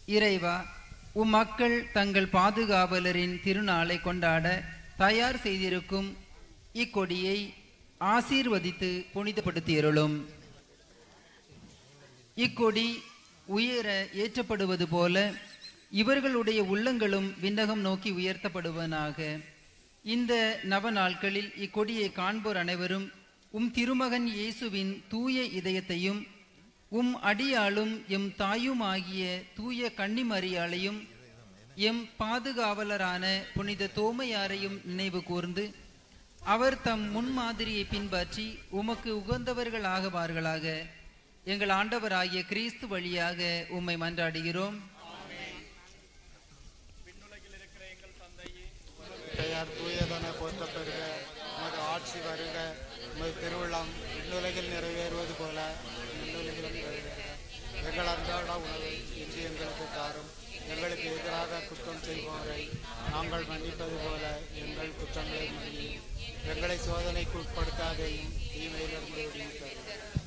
இறைவா உம் மக்கள் தங்கள் பாதுகாவலரின் திருநாளை கொண்டாட தயார் செய்திருக்கும் இக்கொடியை ஆசீர்வதித்து புனிதப்படுத்தியருளும் இக்கொடி உயர ஏற்றப்படுவது போல இவர்களுடைய உள்ளங்களும் விண்ணகம் நோக்கி உயர்த்தப்படுவனாக இந்த நவ நாட்களில் இக்கொடியை காண்போர் அனைவரும் உம் திருமகன் இயேசுவின் தூய இதயத்தையும் உம் அடியாளும் எம் தாயுமாகிய தூய கன்னிமரியாளையும் எம் பாதுகாவலரான புனித தோமையாரையும் நினைவு கூர்ந்து அவர் தம் முன்மாதிரியை பின்பற்றி உமக்கு உகந்தவர்களாகுவார்களாக எங்கள் ஆண்டவராகிய கிறிஸ்து வழியாக உம்மை மன்றாடுகிறோம் பெயர் தூயதென போற்ற பெறுக உமது ஆட்சி வருக உமது திருவிழம் விண்ணுலகில் நிறைவேறுவது போல விண்ணுலகிலும் நிறைவேறுக எங்கள் அன்றாட உணவை இன்று எங்களுக்கு தாரும் எங்களுக்கு எதிராக குற்றம் செய்பவரை நாங்கள் மன்னிப்பது போல எங்கள் குற்றங்களை மன்னியும் எங்களை சோதனைக்கு உட்படுத்தாதையும் தீமையிலிருந்து விடுவித்தரும்